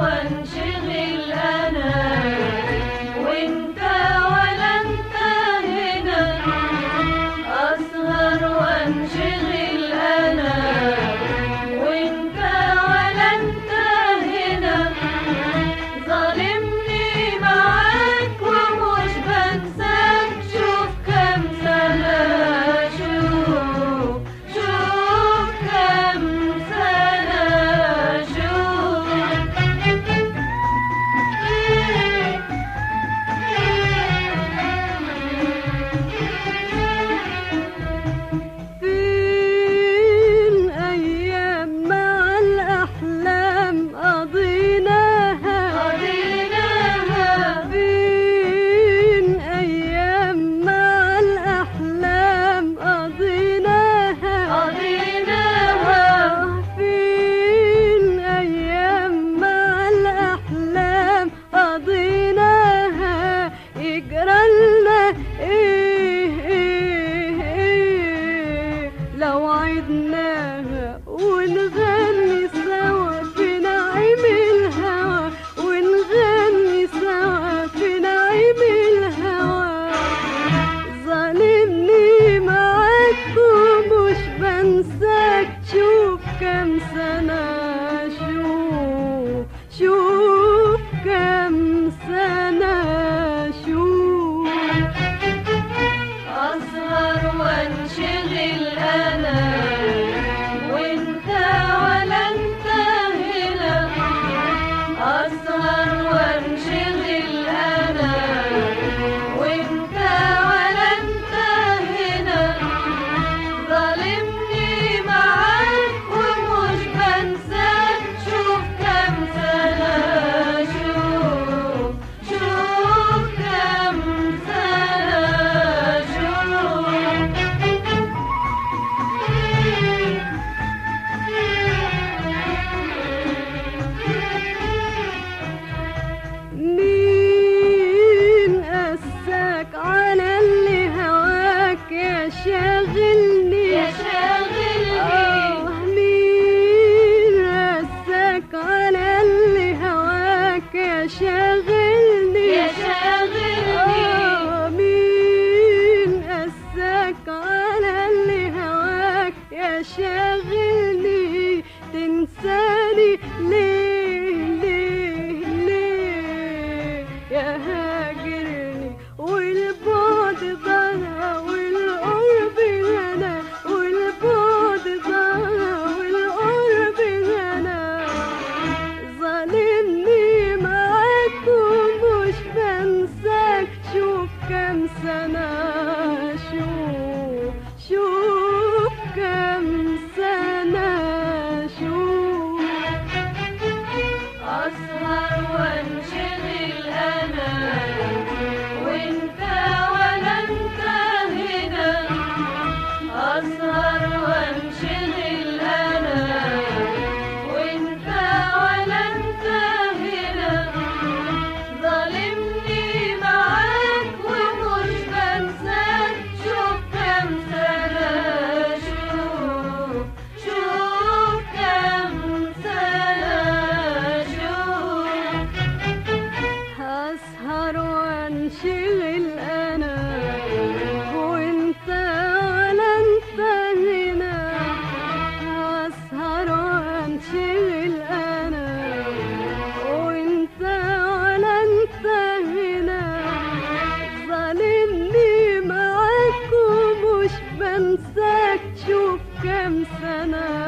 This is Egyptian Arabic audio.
وانشغل انا وانت ولا انت هنا اسهر وانشغل انا وانت ولا انت هنا ظالمني معاك ومش بنساك شوف كم سنة شوف شوف كم سنة شوف فين أيام مع الأحلام قضيناها قضيناها فين أيام مع الأحلام قضيناها قضيناها فين أيام مع الأحلام قضيناها يجرالنا إيه إيه إيه لو عدناها ونغني سوا في نعيم الهوى ونغني سوا في نعيم الهوى ظالمني معاك ومش بنساك شوف كم سنة شوف شوف كم سنة شوف أسهر وانشغل أنا وانت ولا انت هنا أسهر وانشغل أنا وانت ولا انت هنا ظالمني معاك ومش بنساك شوف كم سنة شوف شوف كم سنة مين قساك على اللي هواك يا شاغلني يا شاغلني آه، مين قساك على اللي هواك يا شاغلني يا شاغلني آه، مين قساك على اللي هواك يا شاغلني تنساني ليه ليه ليه يا هاجرني والبعد ضنا والقرب هنا والبعد ضنا والقرب هنا ظالمني معاك ومش بنساك شوف كم سنة شوف شوف كم سنة شوف أسهر وانشغل أنا وانت ولا انت هنا أسهر وانشغل أنا وانت ولا انت هنا ظالمني معاك ومش بنساك شوف كم سنة شوف شوف كم سنة شوف هسهر وانشغل انا وانت ولا انت هنا هسهر وانشغل انا وانت ولا انت هنا ظالمني معاك ومش بنساك شوف كم سنة